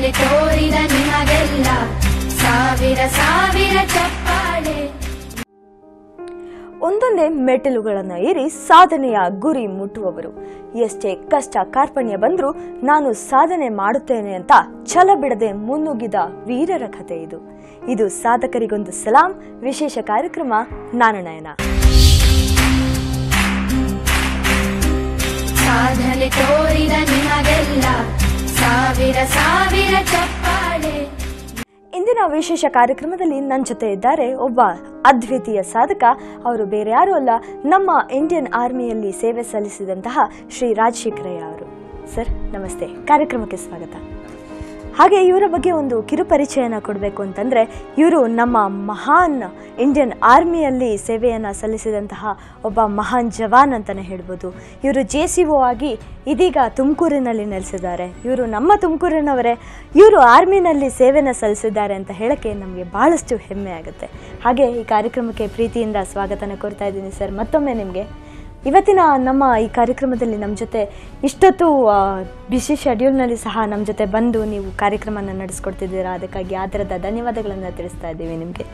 ಸಾಧನೆ ತೋರಿದ ನಿಮಗೆಲ್ಲ ಸಾವಿರ ಸಾವಿರ ಚಪ್ಪಾಳೆ ಒಂದೊಂದೇ ಮೆಟ್ಟಿಲುಗಳನ್ನು ಏರಿ ಸಾಧನೆಯ ಗುರಿ ಮುಟ್ಟುವವರು ಎಷ್ಟೇ ಕಷ್ಟ ಕಾರ್ಪಣ್ಯ ಬಂದರೂ ನಾನು ಸಾಧನೆ ಮಾಡುತ್ತೇನೆ ಅಂತ ಛಲ ಬಿಡದೆ ಮುನ್ನುಗ್ಗಿದ ವೀರರ ಕಥೆ ಇದು ಇದು ಸಾಧಕರಿಗೊಂದು ಸಲಾಂ ವಿಶೇಷ ಕಾರ್ಯಕ್ರಮ ನಾನು ನಯನ ಸಾಧನೆ ತೋರಿದ ನಿಮಗೆಲ್ಲ ಸಾವಿರ ಸಾವಿರ ಚಪ್ಪಾಳೆ ಇಂದಿನ ವಿಶೇಷ ಕಾರ್ಯಕ್ರಮದಲ್ಲಿ ನನ್ನ ಜೊತೆ ಇದ್ದಾರೆ ಒಬ್ಬ ಅದ್ವಿತೀಯ ಸಾಧಕ ಅವರು ಬೇರೆ ಯಾರೂ ಅಲ್ಲ ನಮ್ಮ ಇಂಡಿಯನ್ ಆರ್ಮಿಯಲ್ಲಿ ಸೇವೆ ಸಲ್ಲಿಸಿದಂತಹ ಶ್ರೀ ರಾಜಶೇಖರಯ್ಯ ಅವರು ಸರ್ ನಮಸ್ತೆ ಕಾರ್ಯಕ್ರಮಕ್ಕೆ ಸ್ವಾಗತ ಹಾಗೆ ಇವರ ಬಗ್ಗೆ ಒಂದು ಕಿರುಪರಿಚಯನ ಕೊಡಬೇಕು ಅಂತಂದರೆ ಇವರು ನಮ್ಮ ಮಹಾನ್ ಇಂಡಿಯನ್ ಆರ್ಮಿಯಲ್ಲಿ ಸೇವೆಯನ್ನು ಸಲ್ಲಿಸಿದಂತಹ ಒಬ್ಬ ಮಹಾನ್ ಜವಾನ್ ಅಂತಲೇ ಹೇಳ್ಬೋದು ಇವರು ಜೆ ಸಿ ಒ ಆಗಿ ಇದೀಗ ತುಮಕೂರಿನಲ್ಲಿ ನೆಲೆಸಿದ್ದಾರೆ ಇವರು ನಮ್ಮ ತುಮಕೂರಿನವರೇ ಇವರು ಆರ್ಮಿನಲ್ಲಿ ಸೇವೆನ ಸಲ್ಲಿಸಿದ್ದಾರೆ ಅಂತ ಹೇಳೋಕ್ಕೆ ನಮಗೆ ಭಾಳಷ್ಟು ಹೆಮ್ಮೆ ಆಗುತ್ತೆ ಹಾಗೆ ಈ ಕಾರ್ಯಕ್ರಮಕ್ಕೆ ಪ್ರೀತಿಯಿಂದ ಸ್ವಾಗತನ ಕೋರ್ತಾ ಇದ್ದೀನಿ ಸರ್ ಮತ್ತೊಮ್ಮೆ ನಿಮಗೆ ಇವತ್ತಿನ ನಮ್ಮ ಈ ಕಾರ್ಯಕ್ರಮದಲ್ಲಿ ನಮ್ಮ ಜೊತೆ ಇಷ್ಟೊತ್ತು ಆ, ಬಿಸಿ ಶೆಡ್ಯೂಲ್ನಲ್ಲಿ ಸಹ ನಮ್ಮ ಜೊತೆ ಬಂದು ನೀವು ಕಾರ್ಯಕ್ರಮನ ನಡೆಸ್ಕೊಡ್ತಿದ್ದೀರಾ ಅದಕ್ಕಾಗಿ ಆದರದ ಧನ್ಯವಾದಗಳನ್ನು ತಿಳಿಸ್ತಾ ಇದ್ದೀವಿ ನಿಮಗೆ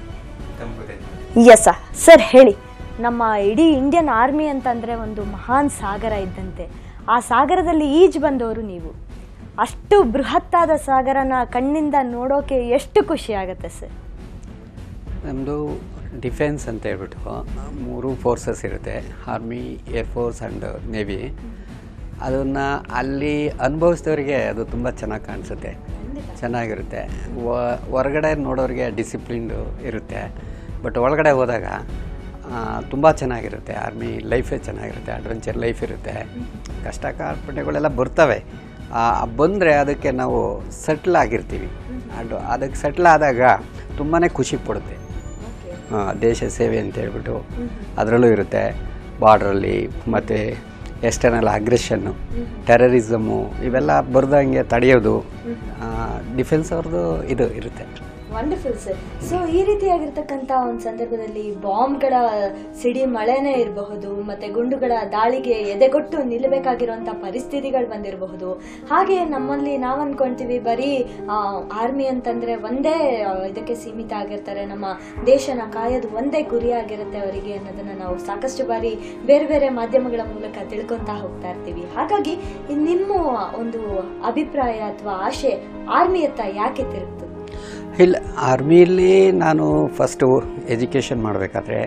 ಎಸ್ ಸರ್ ಹೇಳಿ ನಮ್ಮ ಇಡೀ ಇಂಡಿಯನ್ ಆರ್ಮಿ ಅಂತಂದರೆ ಒಂದು ಮಹಾನ್ ಸಾಗರ ಇದ್ದಂತೆ ಆ ಸಾಗರದಲ್ಲಿ ಈಜು ಬಂದವರು ನೀವು ಅಷ್ಟು ಬೃಹತ್ತಾದ ಸಾಗರನ ಕಣ್ಣಿಂದ ನೋಡೋಕೆ ಎಷ್ಟು ಖುಷಿ ಆಗುತ್ತೆ ಸರ್ ನಮ್ಮದು ಡಿಫೆನ್ಸ್ ಅಂತ ಹೇಳ್ಬಿಟ್ಟು ಮೂರು ಫೋರ್ಸಸ್ ಇರುತ್ತೆ ಆರ್ಮಿ ಏರ್ಫೋರ್ಸ್ ಆ್ಯಂಡ್ ನೇವಿ ಅದನ್ನು ಅಲ್ಲಿ ಅನುಭವಿಸಿದವರಿಗೆ ಅದು ತುಂಬ ಚೆನ್ನಾಗಿ ಕಾಣಿಸುತ್ತೆ ಚೆನ್ನಾಗಿರುತ್ತೆ ವ- ಹೊರಗಡೆ ನೋಡೋರಿಗೆ ಡಿಸಿಪ್ಲಿನ್ಡು ಇರುತ್ತೆ ಬಟ್ ಒಳಗಡೆ ಹೋದಾಗ ತುಂಬ ಚೆನ್ನಾಗಿರುತ್ತೆ ಆರ್ಮಿ ಲೈಫೇ ಚೆನ್ನಾಗಿರುತ್ತೆ ಅಡ್ವೆಂಚರ್ ಲೈಫ್ ಇರುತ್ತೆ ಕಷ್ಟ ಕಾರ್ಪಣ್ಯಗಳೆಲ್ಲ ಬರ್ತವೆ ಬಂದರೆ ಅದಕ್ಕೆ ನಾವು ಸೆಟ್ಲ್ ಆಗಿರ್ತೀವಿ ಅದು ಅದಕ್ಕೆ ಸೆಟ್ಲ್ ಆದಾಗ ತುಂಬಾ ಖುಷಿ ಪಡುತ್ತೆ ಆ, ದೇಶ ಸೇವೆ ಅಂತ ಹೇಳ್ಬಿಟ್ಟು ಅದರಲ್ಲೂ ಇರುತ್ತೆ ಬಾರ್ಡ್ರಲ್ಲಿ ಮತ್ತು ಎಕ್ಸ್ಟರ್ನಲ್ ಅಗ್ರೆಷನ್ನು ಟೆರರಿಸಮು ಇವೆಲ್ಲ ಬರ್ದಂಗೆ ತಡೆಯೋದು ಡಿಫೆನ್ಸ್ ಅವ್ರದ್ದು ಇದು ಇರುತ್ತೆ ವಂಡರ್ಫುಲ್ ಸರ್ ಸೊ ಈ ರೀತಿಯಾಗಿರ್ತಕ್ಕಂಥ ಒಂದು ಸಂದರ್ಭದಲ್ಲಿ ಬಾಂಬ್ಗಳ ಸಿಡಿ ಮಳೆನೇ ಇರಬಹುದು ಮತ್ತೆ ಗುಂಡುಗಳ ದಾಳಿಗೆ ಎದೆಗೊಟ್ಟು ನಿಲ್ಲಬೇಕಾಗಿರುವಂಥ ಪರಿಸ್ಥಿತಿಗಳು ಬಂದಿರಬಹುದು ಹಾಗೆ ನಮ್ಮಲ್ಲಿ ನಾವು ಅನ್ಕೊಂತೀವಿ ಬರೀ ಆರ್ಮಿ ಅಂತಂದ್ರೆ ಒಂದೇ ಆ, ಇದಕ್ಕೆ ಸೀಮಿತ ಆಗಿರ್ತಾರೆ ನಮ್ಮ ದೇಶನ ಕಾಯೋದು ಒಂದೇ ಗುರಿಯಾಗಿರುತ್ತೆ ಅವರಿಗೆ ಅನ್ನೋದನ್ನ ನಾವು ಸಾಕಷ್ಟು ಬಾರಿ ಬೇರೆ ಬೇರೆ ಮಾಧ್ಯಮಗಳ ಮೂಲಕ ತಿಳ್ಕೊಂತಾ ಹೋಗ್ತಾ ಇರ್ತೀವಿ ಹಾಗಾಗಿ ನಿಮ್ಮ ಒಂದು ಅಭಿಪ್ರಾಯ ಅಥವಾ ಆಶೆ ಆರ್ಮಿಯತ್ತ ಯಾಕೆ ತಿರುಗ್ತು ಇಲ್ಲ ಆರ್ಮಿಯಲ್ಲಿ ನಾನು ಫಸ್ಟು ಎಜುಕೇಷನ್ ಮಾಡಬೇಕಾದ್ರೆ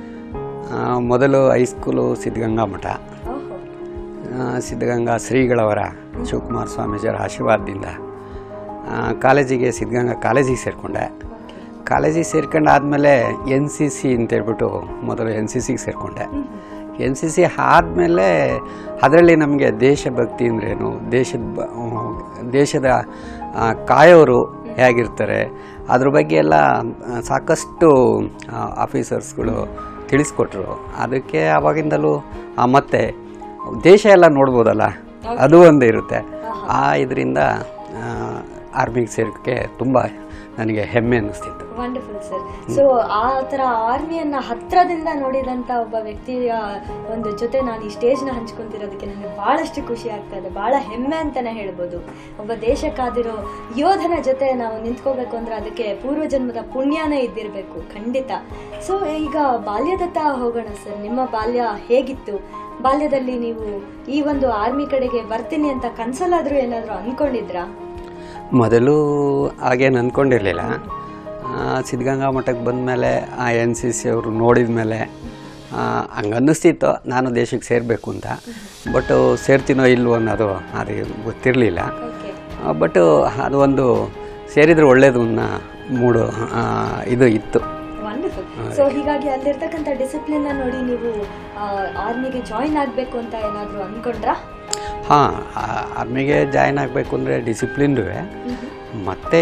ಮೊದಲು ಹೈಸ್ಕೂಲು ಸಿದ್ಧಗಂಗಾ ಮಠ ಓಹೋ ಆ, ಸಿದ್ಧಗಂಗಾ ಶ್ರೀಗಳವರ ಶಿವಕುಮಾರ ಸ್ವಾಮೀಜಿಯವರ ಆಶೀರ್ವಾದದಿಂದ ಆ, ಕಾಲೇಜಿಗೆ ಸಿದ್ಧಗಂಗಾ ಕಾಲೇಜಿಗೆ ಸೇರಿಕೊಂಡೆ ಕಾಲೇಜಿಗೆ ಸೇರ್ಕೊಂಡು ಆದಮೇಲೆ ಎನ್ ಸಿ ಸಿ ಅಂತೇಳ್ಬಿಟ್ಟು ಮೊದಲು ಎನ್ ಸಿ ಸಿಗೆ ಸೇರಿಕೊಂಡೆ ಎನ್ ಸಿ ಸಿ ಆದಮೇಲೆ ಅದರಲ್ಲಿ ನಮಗೆ ದೇಶಭಕ್ತಿ ಅಂದ್ರೇನು ದೇಶದ ಬ- ದೇಶದ ಆ, ಕಾಯೋರು ಹೇಗಿರ್ತಾರೆ ಅದ್ರ ಬಗ್ಗೆ ಎಲ್ಲ ಆ, ಸಾಕಷ್ಟು ಆಫೀಸರ್ಸ್ಗಳು ತಿಳಿಸ್ಕೊಟ್ರು ಅದಕ್ಕೆ ಆವಾಗಿಂದಲೂ ಆ, ಮತ್ತೆ ದೇಶ ಎಲ್ಲ ನೋಡ್ಬೋದಲ್ಲ ಅದು ಒಂದು ಇರುತ್ತೆ ಆ ಇದರಿಂದ ಆರ್ಮಿಗೆ ಸೇರೋಕ್ಕೆ ತುಂಬ ನನಗೆ ಹೆಮ್ಮೆ ಅನ್ನಿಸ್ತಿತ್ತು ವಂಡರ್ಫುಲ್ ಸರ್ ಸೊ ಆ ಥರ ಆರ್ಮಿಯನ್ನ ಹತ್ರದಿಂದ ನೋಡಿದಂತ ಒಬ್ಬ ವ್ಯಕ್ತಿಯ ಒಂದು ಜೊತೆ ನಾನು ಈ ಸ್ಟೇಜ್ನ ಹಂಚ್ಕೊಂತಿರೋದಕ್ಕೆ ನನಗೆ ಬಹಳಷ್ಟು ಖುಷಿ ಆಗ್ತಾ ಇದೆ ಬಹಳ ಹೆಮ್ಮೆ ಅಂತಾನೆ ಹೇಳ್ಬೋದು ಒಬ್ಬ ದೇಶಕ್ಕಾದಿರೋ ಯೋಧನ ಜೊತೆ ನಾವು ನಿಂತ್ಕೋಬೇಕು ಅಂದ್ರೆ ಅದಕ್ಕೆ ಪೂರ್ವಜನ್ಮದ ಪುಣ್ಯನೇ ಇದ್ದಿರಬೇಕು ಖಂಡಿತ ಸೊ ಈಗ ಬಾಲ್ಯದತ್ತ ಹೋಗೋಣ ಸರ್ ನಿಮ್ಮ ಬಾಲ್ಯ ಹೇಗಿತ್ತು ಬಾಲ್ಯದಲ್ಲಿ ನೀವು ಈ ಒಂದು ಆರ್ಮಿ ಕಡೆಗೆ ಬರ್ತೀನಿ ಅಂತ ಕನ್ಸಲ್ಲಾದ್ರೂ ಏನಾದರೂ ಅನ್ಕೊಂಡಿದ್ರಾ ಮೊದಲು ಹಾಗೇನು ಅಂದ್ಕೊಂಡಿರಲಿಲ್ಲ ಸಿದ್ಧಗಂಗಾ ಮಠಕ್ಕೆ ಬಂದಮೇಲೆ ಆ ಎನ್ ಸಿ ಸಿ ಅವರು ನೋಡಿದ ಮೇಲೆ ಹಂಗೆ ಅನ್ನಿಸ್ತಿತ್ತು ನಾನು ದೇಶಕ್ಕೆ ಸೇರಬೇಕು ಅಂತ ಬಟ್ ಸೇರ್ತೀನೋ ಇಲ್ವೋ ಅನ್ನೋದು ಅದು ಗೊತ್ತಿರಲಿಲ್ಲ ಓಕೆ ಬಟ್ ಅದು ಒಂದು ಸೇರಿದರೆ ಒಳ್ಳೇದು ಅನ್ನೋ ಮೂಡು ಆ, ಇದು ಇತ್ತು ವಂಡರ್ಫುಲ್ ಸೊ ಹೀಗಾಗಿ ಅಲ್ಲಿರ್ತಕ್ಕಂಥ ಡಿಸಿಪ್ಲಿನ್ ನೋಡಿ ನೀವು ಆರ್ಮಿಗೆ ಜಾಯಿನ್ ಆಗಬೇಕು ಅಂತ ಏನಾದರೂ ಅನ್ಕೊಂಡ್ರಾ ಹಾಂ ಆರ್ಮಿಗೆ ಜಾಯ್ನ್ ಆಗಬೇಕು ಅಂದರೆ ಡಿಸಿಪ್ಲಿನ್ಡುವೆ ಮತ್ತೆ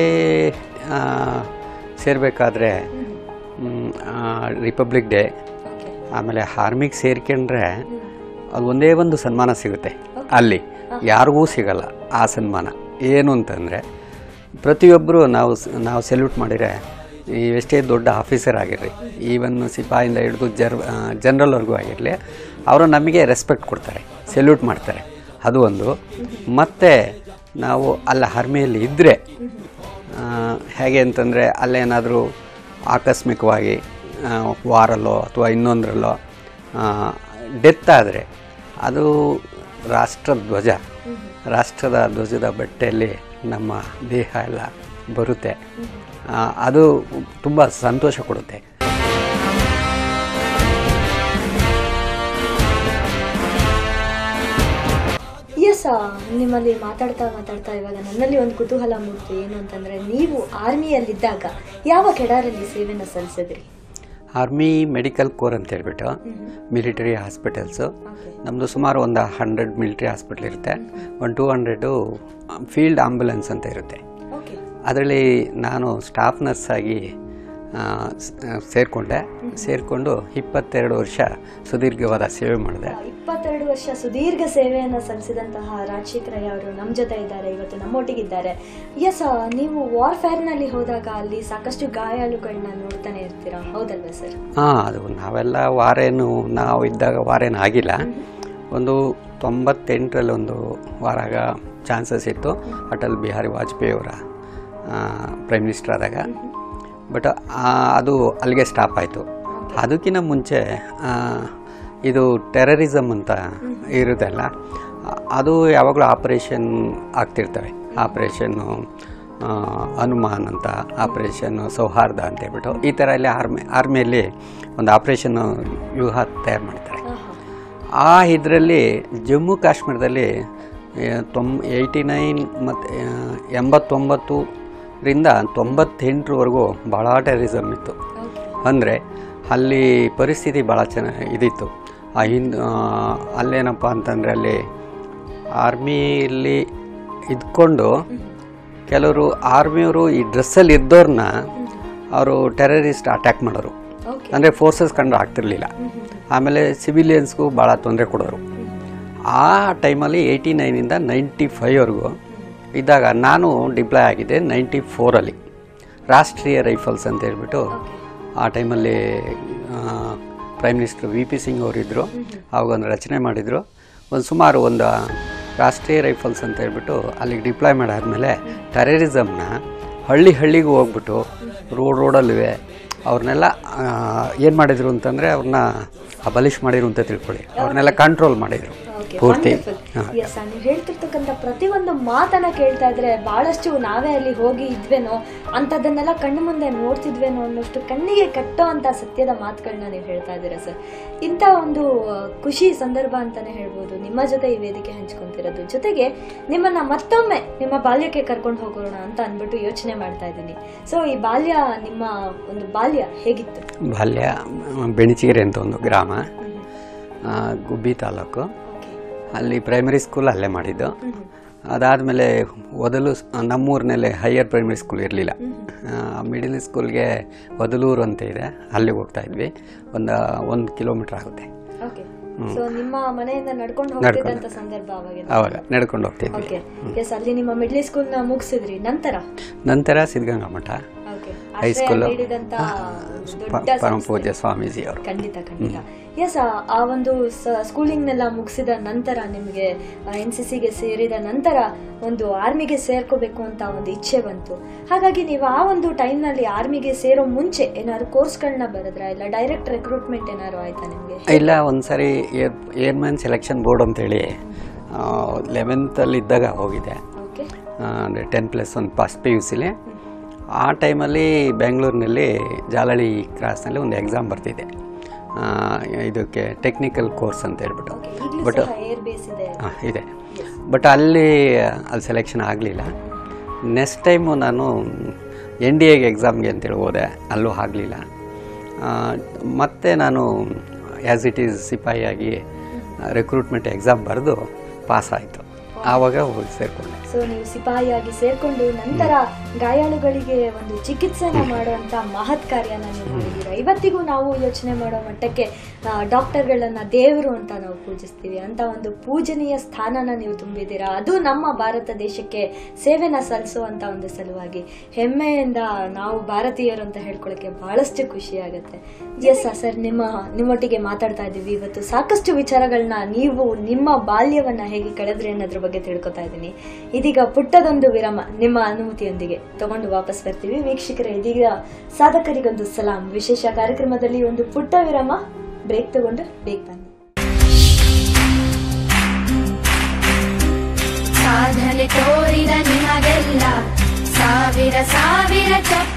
ಸೇರಬೇಕಾದ್ರೆ ರಿಪಬ್ಲಿಕ್ ಡೇ ಓಕೆ ಆಮೇಲೆ ಆರ್ಮಿಗೆ ಸೇರ್ಕೊಂಡ್ರೆ ಅದು ಒಂದೇ ಒಂದು ಸನ್ಮಾನ ಸಿಗುತ್ತೆ ಅಲ್ಲಿ ಯಾರಿಗೂ ಸಿಗಲ್ಲ ಆ ಸನ್ಮಾನ ಏನು ಅಂತಂದರೆ ಪ್ರತಿಯೊಬ್ಬರು ನಾವು ಸ್- ನಾವು ಸೆಲ್ಯೂಟ್ ಮಾಡಿದರೆ ಈ ಎಷ್ಟೇ ದೊಡ್ಡ ಆಫೀಸರ್ ಆಗಿರಲಿ ಈವನ್ ಸಿಪಾಯಿಂದ ಹಿಡಿದು ಜರ್ ಜನರಲ್ವರೆಗೂ ಆಗಿರಲಿ ಅವರು ನಮಗೆ ರೆಸ್ಪೆಕ್ಟ್ ಕೊಡ್ತಾರೆ ಸೆಲ್ಯೂಟ್ ಮಾಡ್ತಾರೆ ಅದು ಒಂದು ಮತ್ತು ನಾವು ಅಲ್ಲಿ ಆರ್ಮಿಯಲ್ಲಿ ಇದ್ದರೆ ಹೇಗೆ ಅಂತಂದರೆ ಅಲ್ಲೇನಾದರೂ ಆಕಸ್ಮಿಕವಾಗಿ ಆ, ವಾರಲ್ಲೋ ಅಥವಾ ಇನ್ನೊಂದರಲ್ಲೋ ಡೆತ್ ಆದರೆ ಅದು ರಾಷ್ಟ್ರ ಧ್ವಜ ರಾಷ್ಟ್ರದ ಧ್ವಜದ ಬಟ್ಟೆಯಲ್ಲಿ ನಮ್ಮ ದೇಹ ಎಲ್ಲ ಬರುತ್ತೆ ಆ, ಅದು ತುಂಬ ಸಂತೋಷ ಕೊಡುತ್ತೆ ಎಸ್ ನಿಮ್ಮಲ್ಲಿ ಮಾತಾಡ್ತಾ ಮಾತಾಡ್ತಾ ಇವಾಗ ನನ್ನಲ್ಲಿ ಒಂದು ಕುತೂಹಲ ಮೂಡ್ತು ಏನು ಅಂತಂದ್ರೆ ನೀವು ಆರ್ಮಿಯಲ್ಲಿದ್ದಾಗ ಯಾವ ಕೆಡಾರಲ್ಲಿ ಸೇವೆನ ಸಲ್ಲಿಸಿದ್ರಿ ಆರ್ಮಿ ಮೆಡಿಕಲ್ ಕೋರ್ ಅಂತ ಹೇಳ್ಬಿಟ್ಟು ಮಿಲಿಟರಿ ಹಾಸ್ಪಿಟಲ್ಸು ನಮ್ಮದು ಸುಮಾರು ಒಂದು ಹಂಡ್ರೆಡ್ ಮಿಲಿಟರಿ ಹಾಸ್ಪಿಟ್ಲ್ ಇರುತ್ತೆ ಒಂದು ಟೂ ಹಂಡ್ರೆಡು ಫೀಲ್ಡ್ ಆಂಬುಲೆನ್ಸ್ ಅಂತ ಇರುತ್ತೆ ಓಕೆ ಅದರಲ್ಲಿ ನಾನು ಸ್ಟಾಫ್ ನರ್ಸ್ ಆಗಿ ಆ, ಸ್- ಆ, ಸೇರಿಕೊಂಡೆ ಸೇರಿಕೊಂಡು ಇಪ್ಪತ್ತೆರಡು ವರ್ಷ ಸುದೀರ್ಘವಾದ ಸೇವೆ ಮಾಡಿದೆ ಇಪ್ಪತ್ತೆರಡು ವರ್ಷ ಸುದೀರ್ಘ ಸೇವೆಯನ್ನು ಸಲ್ಲಿಸಿದಂತಹ ರಾಜಶೇಖರ ಅವರು ನಮ್ಮ ಜೊತೆ ಇದ್ದಾರೆ ಇವತ್ತು ನಮ್ಮೊಟ್ಟಿಗಿದ್ದಾರೆ ಎಸ್ ನೀವು ವಾರ್ಫೇರ್ನಲ್ಲಿ ಹೋದಾಗ ಅಲ್ಲಿ ಸಾಕಷ್ಟು ಗಾಯಾಳುಗಳನ್ನ ನೋಡ್ತಾನೆ ಇರ್ತೀರಾ ಹೌದಲ್ವಾ ಸರ್ ಹಾಂ ಅದು ನಾವೆಲ್ಲ ವಾರೇನು ನಾವು ಇದ್ದಾಗ ವಾರೇನು ಆಗಿಲ್ಲ ಒಂದು ತೊಂಬತ್ತೆಂಟರಲ್ಲಿ ಒಂದು ವಾರಾಗ ಚಾನ್ಸಸ್ ಇತ್ತು ಅಟಲ್ ಬಿಹಾರಿ ವಾಜಪೇಯಿ ಅವರ ಪ್ರೈಮ್ ಮಿನಿಸ್ಟರ್ ಆದಾಗ ಬಟ್ ಅದು ಅಲ್ಲಿಗೆ ಸ್ಟಾಪ್ ಆಯಿತು ಅದಕ್ಕಿಂತ ಮುಂಚೆ ಆ, ಇದು ಟೆರರಿಸಮ್ ಅಂತ ಇರೋದಲ್ಲ ಆ- ಅದು ಯಾವಾಗಲೂ ಆಪರೇಷನ್ ಆಗ್ತಿರ್ತವೆ ಆಪರೇಷನ್ನು ಹನುಮಾನ್ ಅಂತ ಆಪರೇಷನ್ನು ಸೌಹಾರ್ದ ಅಂತ ಹೇಳ್ಬಿಟ್ಟು ಈ ಥರ ಎಲ್ಲ ಆರ್ಮಿ ಆರ್ಮಿಯಲ್ಲಿ ಒಂದು ಆಪರೇಷನ್ನು ವ್ಯೂಹ ತಯಾರು ಮಾಡ್ತಾರೆ ಆ ಇದರಲ್ಲಿ ಜಮ್ಮು ಕಾಶ್ಮೀರದಲ್ಲಿ ಆ, ತೊಂಬ ಏಯ್ಟಿ ನೈನ್ ಮತ್ತು ಎಂಬತ್ತೊಂಬತ್ತರಿಂದ ತೊಂಬತ್ತೆಂಟರವರೆಗೂ ಭಾಳ ಟೆರರಿಸಮ್ ಇತ್ತು ಅಂದರೆ ಅಲ್ಲಿ ಪರಿಸ್ಥಿತಿ ಭಾಳ ಚೆನ್ನಾಗಿ ಇದಿತ್ತು ಆ ಹಿಂದ್ ಆ, ಅಲ್ಲೇನಪ್ಪ ಅಂತಂದರೆ ಅಲ್ಲಿ ಆರ್ಮಿಯಲ್ಲಿ ಇದ್ಕೊಂಡು ಕೆಲವರು ಆರ್ಮಿಯವರು ಈ ಡ್ರೆಸ್ಸಲ್ಲಿ ಇದ್ದವ್ರನ್ನ ಅವರು ಟೆರರಿಸ್ಟ್ ಅಟ್ಯಾಕ್ ಮಾಡೋರು ಓಕೆ ಅಂದರೆ ಫೋರ್ಸಸ್ ಕಂಡು ಆಗ್ತಿರ್ಲಿಲ್ಲ ಆಮೇಲೆ ಸಿವಿಲಿಯನ್ಸ್ಗೂ ಭಾಳ ತೊಂದರೆ ಕೊಡೋರು ಆ ಟೈಮಲ್ಲಿ ಏಯ್ಟಿ ನೈನಿಂದ ನೈಂಟಿ ಫೈವ್ವರೆಗೂ ಇದ್ದಾಗ ನಾನು ಡಿಪ್ಲಾಯ್ ಆಗಿದ್ದೆ ನೈಂಟಿ ಫೋರಲ್ಲಿ ರಾಷ್ಟ್ರೀಯ ರೈಫಲ್ಸ್ ಅಂತ ಹೇಳ್ಬಿಟ್ಟು ಆ ಟೈಮಲ್ಲಿ prime minister V P Singh ಅವರಿದ್ದರು ಅವಾಗ ಒಂದು ರಚನೆ ಮಾಡಿದರು ಒಂದು ಸುಮಾರು ಒಂದು ರಾಷ್ಟ್ರೀಯ ರೈಫಲ್ಸ್ ಅಂತ ಹೇಳ್ಬಿಟ್ಟು ಅಲ್ಲಿಗೆ ಡಿಪ್ಲಾಯ್ ಮಾಡಾದ್ಮೇಲೆ ಟೆರರಿಸಮ್ನ ಹಳ್ಳಿ ಹಳ್ಳಿಗೂ ಹೋಗ್ಬಿಟ್ಟು ರೋಡ್ ರೋಡಲ್ಲಿವೆ ಅವ್ರನ್ನೆಲ್ಲ ಏನು ಮಾಡಿದರು ಅಂತಂದರೆ ಅವ್ರನ್ನ ಅಬಲಿಷ್ ಮಾಡಿರು ಅಂತ ತಿಳ್ಕೊಳ್ಳಿ ಅವ್ರನ್ನೆಲ್ಲ ಕಂಟ್ರೋಲ್ ಮಾಡಿದರು ಪೂರ್ತಿ ಹಾಂ ಎಸ್ ನೀವು ಹೇಳ್ತಿರ್ತಕ್ಕಂಥ ಪ್ರತಿಯೊಂದು ಮಾತನ್ನ ಕೇಳ್ತಾ ಇದ್ರೆ ಬಹಳಷ್ಟು ನಾವೇ ಅಲ್ಲಿ ಹೋಗಿ ಇದ್ವೇನೋ ಅಂಥದ್ದನ್ನೆಲ್ಲ ಕಣ್ಣು ಮುಂದೆ ನೋಡ್ತಿದ್ವೇನೋ ಅನ್ನೋಷ್ಟು ಕಣ್ಣಿಗೆ ಕಟ್ಟೋ ಅಂತ ಸತ್ಯದ ಮಾತುಗಳನ್ನ ನೀವು ಹೇಳ್ತಾ ಇದ್ದೀರಾ ಸರ್ ಇಂಥ ಒಂದು ಆ, ಖುಷಿ ಸಂದರ್ಭ ಅಂತಾನೆ ಹೇಳ್ಬೋದು ನಿಮ್ಮ ಜೊತೆ ಈ ವೇದಿಕೆ ಹಂಚ್ಕೊಂತಿರೋದು ಜೊತೆಗೆ ನಿಮ್ಮನ್ನ ಮತ್ತೊಮ್ಮೆ ನಿಮ್ಮ ಬಾಲ್ಯಕ್ಕೆ ಕರ್ಕೊಂಡು ಹೋಗೋಣ ಅಂತ ಅಂದ್ಬಿಟ್ಟು ಯೋಚನೆ ಮಾಡ್ತಾ ಇದ್ದೀನಿ ಸೊ ಈ ಬಾಲ್ಯ ನಿಮ್ಮ ಒಂದು ಬಾಲ್ಯ ಹೇಗಿತ್ತು ಬಾಲ್ಯ ಬೆಣಚಿಗೆರೆ ಅಂತ ಒಂದು ಗ್ರಾಮ ಆ, ಗುಬ್ಬಿ ತಾಲೂಕು ಅಲ್ಲಿ ಪ್ರೈಮರಿ ಸ್ಕೂಲ್ ಅಲ್ಲೇ ಮಾಡಿದ್ದು ಅದಾದಮೇಲೆ ಮೊದಲು ಸ್- ನಮ್ಮೂರಿನಲ್ಲೇ ಹೈಯರ್ ಪ್ರೈಮರಿ ಸ್ಕೂಲ್ ಇರಲಿಲ್ಲ ಮಿಡಿಲ್ ಸ್ಕೂಲ್ಗೆ ಒದಲೂರು ಅಂತ ಇದೆ ಅಲ್ಲಿಗೆ ಹೋಗ್ತಾ ಇದ್ವಿ ಒಂದು ಒಂದು ಕಿಲೋಮೀಟ್ರ್ ಆಗುತ್ತೆ ಓಕೆ ಸೊ ನಿಮ್ಮ ಮನೆಯಿಂದ ನಡ್ಕೊಂಡು ಹೋಗ್ತಿದ್ದಂತ ಸಂದರ್ಭ ಅವಾಗ ಆವಾಗ ನಡ್ಕೊಂಡು ಹೋಗ್ತಿದ್ವಿ ಓಕೆ ಎಸ್ ಅಲ್ಲಿ ನಿಮ್ಮ ಮಿಡ್ಲ್ ಸ್ಕೂಲ್ ನ ಮುಗಿಸಿದ್ರಿ ನಂತರ ನಂತರ ಸಿದ್ಧಗಂಗಾ ಮಠ ಓಕೆ ಹೈಸ್ಕೂಲ್ ನೀಡಿದಂತ ದೊಡ್ಡ ಪರಮ ಪೂಜ್ಯ ಸ್ವಾಮೀಜಿ ಅವರು ಖಂಡಿತ ಖಂಡಿತ ಎಸ್ ಆ ಒಂದು ಸ್ಕೂಲಿಂಗ್ನೆಲ್ಲ ಮುಗಿಸಿದ ನಂತರ ನಿಮಗೆ ಎನ್ ಸಿ ಸಿಗೆ ಸೇರಿದ ನಂತರ ಒಂದು ಆರ್ಮಿಗೆ ಸೇರ್ಕೋಬೇಕು ಅಂತ ಒಂದು ಇಚ್ಛೆ ಬಂತು ಹಾಗಾಗಿ ನೀವು ಆ ಒಂದು ಟೈಮ್ನಲ್ಲಿ ಆರ್ಮಿಗೆ ಸೇರೋ ಮುಂಚೆ ಏನಾದ್ರು ಕೋರ್ಸ್ಗಳನ್ನ ಬರೆದ್ರ ಇಲ್ಲ ಡೈರೆಕ್ಟ್ ರೆಕ್ರೂಟ್ಮೆಂಟ್ ಏನಾದ್ರು ಆಯ್ತಾ ನಿಮಗೆ ಇಲ್ಲ ಒಂದು ಸಾರಿ ಏರ್ ಏರ್ಮನ್ ಸೆಲೆಕ್ಷನ್ ಬೋರ್ಡ್ ಅಂತೇಳಿ ಲೆವೆಂತಲ್ಲಿ ಇದ್ದಾಗ ಹೋಗಿದೆ ಓಕೆ ಅಂದರೆ ಟೆನ್ ಪ್ಲಸ್ ಒಂದು ಫಸ್ಟ್ ಪಿ ಯು ಸಿಲಿ ಆ ಟೈಮಲ್ಲಿ ಬೆಂಗಳೂರಿನಲ್ಲಿ ಜಾಲಳಿ ಕ್ರಾಸ್ನಲ್ಲಿ ಒಂದು ಎಕ್ಸಾಮ್ ಬರ್ತಿದೆ ಆ, ಇದಕ್ಕೆ ಟೆಕ್ನಿಕಲ್ ಕೋರ್ಸ್ ಅಂತ ಹೇಳ್ಬಿಟ್ಟು ಈಗಲೂ ಬಟ್ ಸಹ ಏರ್ ಬೇಸ್ ಇದೆ ಹಾಂ ಇದೆ ಬಟ್ ಅಲ್ಲಿ ಅಲ್ಲಿ ಸೆಲೆಕ್ಷನ್ ಆಗಲಿಲ್ಲ ನೆಕ್ಸ್ಟ್ ಟೈಮು ನಾನು ಎನ್ ಡಿ ಎಗೆ ಎಕ್ಸಾಮ್ಗೆ ಅಂತೇಳಿ ಹೋದೆ ಅಲ್ಲೂ ಆಗಲಿಲ್ಲ ಮತ್ತು ನಾನು ಆ್ಯಸ್ ಇಟ್ ಈಸ್ ಸಿಪಾಯಿಯಾಗಿ ರಿಕ್ರೂಟ್ಮೆಂಟ್ ಎಕ್ಸಾಮ್ ಬರೆದು ಪಾಸ್ ಆಯಿತು ಆವಾಗ ಹೋಗಿ ಸೇರಿಕೊಂಡೆ ಸೊ ನೀವು ಸಿಪಾಯಿಯಾಗಿ ಸೇರ್ಕೊಂಡು ನಂತರ ಗಾಯಾಳುಗಳಿಗೆ ಒಂದು ಚಿಕಿತ್ಸೆನ ಮಾಡುವಂತ ಮಹತ್ ಕಾರ್ಯನ ನೀವು ಮಾಡಿದ್ದೀರಾ ಇವತ್ತಿಗೂ ನಾವು ಯೋಚನೆ ಮಾಡೋ ಮಟ್ಟಕ್ಕೆ ಆ, ಡಾಕ್ಟರ್ಗಳನ್ನ ದೇವರು ಅಂತ ನಾವು ಪೂಜಿಸ್ತೀವಿ ಅಂತ ಒಂದು ಪೂಜನೀಯ ಸ್ಥಾನನ ನೀವು ತುಂಬಿದ್ದೀರಾ ಅದು ನಮ್ಮ ಭಾರತ ದೇಶಕ್ಕೆ ಸೇವೆನ ಸಲ್ಲಿಸುವಂತ ಒಂದು ಸಲುವಾಗಿ ಹೆಮ್ಮೆಯಿಂದ ನಾವು ಭಾರತೀಯರು ಅಂತ ಹೇಳ್ಕೊಳ್ಳೋಕೆ ಬಹಳಷ್ಟು ಖುಷಿ ಆಗುತ್ತೆ ಎಸ್ ಸರ್ ನಿಮ್ಮ ನಿಮ್ಮೊಟ್ಟಿಗೆ ಮಾತಾಡ್ತಾ ಇದ್ದೀವಿ ಇವತ್ತು ಸಾಕಷ್ಟು ವಿಚಾರಗಳನ್ನ ನೀವು ನಿಮ್ಮ ಬಾಲ್ಯವನ್ನ ಹೇಗೆ ಕಳೆದ್ರಿ ಅನ್ನೋದ್ರ ಬಗ್ಗೆ ತಿಳ್ಕೊತಾ ಇದ್ದೀನಿ ಇದೀಗ ಪುಟ್ಟದೊಂದು ವಿರಾಮ ನಿಮ್ಮ ಅನುಮತಿಯೊಂದಿಗೆ ತಗೊಂಡು ವಾಪಸ್ ಬರ್ತೀವಿ ವೀಕ್ಷಕರೇ ಇದೀಗ ಸಾಧಕರಿಗೊಂದು ಸಲಾಂ ವಿಶೇಷ ಕಾರ್ಯಕ್ರಮದಲ್ಲಿ ಒಂದು ಪುಟ್ಟ ವಿರಾಮ ಬ್ರೇಕ್ ತಗೊಂಡು ಬೇಗ ಬನ್ನಿ ಸಾಧನೆ ತೋರಿದ ನಿಮಗೆಲ್ಲ ಸಾವಿರ ಸಾವಿರ ಚಪ್ಪಾಳೆ